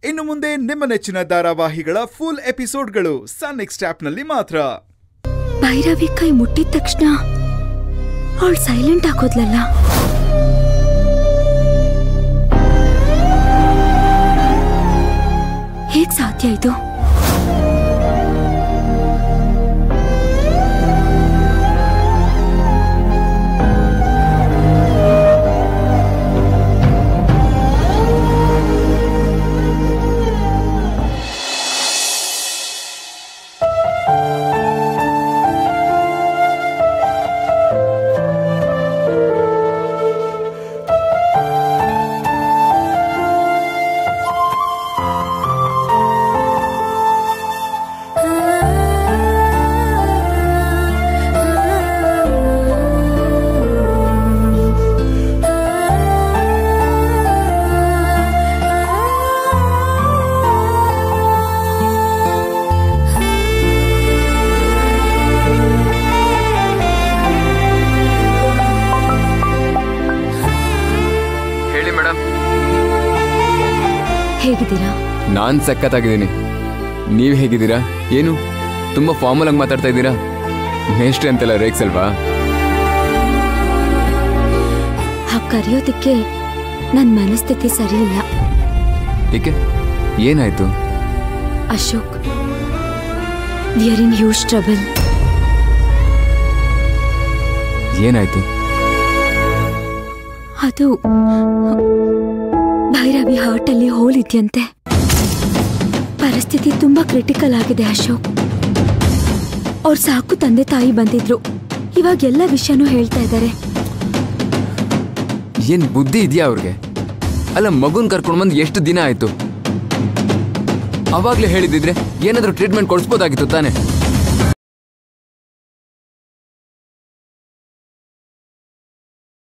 ಇನ್ನು ಮುಂದೆ ನಿಮ್ಮ ನೆಚ್ಚಿನ ಧಾರಾವಾಹಿಗಳ ಫುಲ್ ಎಪಿಸೋಡ್ಗಳು ಸನ್ ನೆಕ್ಸ್ಟ್ ಆಪ್ನಲ್ಲಿ ಮಾತ್ರ ಭೈರವಿ ಕೈ ಮುಟ್ಟಿದ ತಕ್ಷಣ ಅವಳು ಸೈಲೆಂಟ್ ಆಗೋದ್ಲಲ್ಲ ಹೇಗ್ ಸಾಧ್ಯ ಇದು ಹೇಳಿ ಮೇಡಮ್ ಹೇಗಿದ್ದೀರಾ ನಾನು ಸಖತ್ತಾಗಿದ್ದೀನಿ ನೀವು ಹೇಗಿದ್ದೀರಾ ಏನು ತುಂಬ ಫಾರ್ಮಲ್ ಆಗಿ ಮಾತಾಡ್ತಾ ಇದ್ದೀರಾ ಮೇಷ್ಟ್ರಿ ಅಂತೆಲ್ಲ ರೇಕ್ಸ್ ಅಲ್ವಾ ಹಾಗ್ ಕರೆಯೋದಕ್ಕೆ ನನ್ ಮನಸ್ಥಿತಿ ಸರಿ ಇಲ್ಲ ಏಕೆ ಏನಾಯ್ತು Ashok we are in huge trouble ಏನಾಯ್ತು ಅದು ಭೈರವಿ ಹಾರ್ಟ್ ಅಲ್ಲಿ ಹೋಲ್ ಇದೆಯಂತೆ ಪರಿಸ್ಥಿತಿ ತುಂಬಾ ಕ್ರಿಟಿಕಲ್ ಆಗಿದೆ ಅಶೋಕ್ ಅವ್ರ ಸಾಕು ತಂದೆ ತಾಯಿ ಬಂದಿದ್ರು ಇವಾಗ ಎಲ್ಲ ವಿಷಯನೂ ಹೇಳ್ತಾ ಇದ್ದಾರೆ ಏನ್ ಬುದ್ಧಿ ಇದೆಯಾ ಅವ್ರಿಗೆ ಅಲ್ಲ ಮಗುನ್ ಕರ್ಕೊಂಡು ಬಂದು ಎಷ್ಟು ದಿನ ಆಯ್ತು ಅವಾಗ್ಲೇ ಹೇಳಿದಿದ್ರೆ ಏನಾದ್ರೂ ಟ್ರೀಟ್ಮೆಂಟ್ ಕೊಡಿಸ್ಬೋದಾಗಿತ್ತು ತಾನೆ